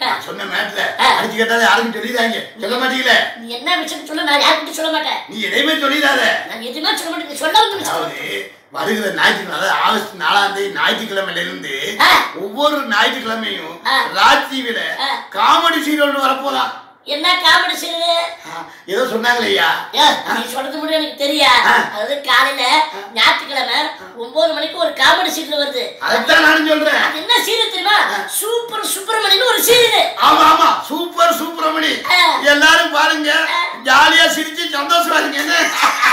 நான் சொன்ன மேட்ல ஆ. அடிச்சு கேட்டாலே யாருக்கும் சொல்லிடாங்க சொல்ல மாட்டீங்களே நீ என்ன விஷயம் சொல்ல நான் யார்கிட்ட சொல்ல மாட்டேன் நீ எதையுமே சொல்லிடாத நான் எதுவுமே சொல்ல மாட்டேன் நீ சொல்ல வந்து அதாவது வருகிற ஞாயிற்றுக்கிழமை அதாவது ஆகஸ்ட் நாலாம் தேதி ஞாயிற்றுக்கிழமையில இருந்து ஆ. ஒவ்வொரு ஞாயிற்றுக்கிழமையும் ஆ. ராஜ் டிவில ஆ. காமெடி சீரியல் வரப்போலாம் என்ன காமெடி செய்யுது ஆ, ஏதோ சொன்னாங்களே ஐயா ஏ, நீ சொல்றது முடியும் எனக்கு தெரியா ஆ. அதாவது காலையில ஞாயிற்றுக்கிழமை ஒன்பது மணிக்கு ஒரு காமெடி சீரியல் வருது அதைத்தான் நானும் சொல்றேன் அது என்ன சீரியல் தெரியுமா சூப்பர் சுப்பிரமணியன் ஒரு சீரியல் ஆமா ஆமா சூப்பர் சூப்பரமணி ஆ. எல்லாரும் பாருங்க ஜாலியா சிரிச்சு சந்தோஷமா இருங்க என்ன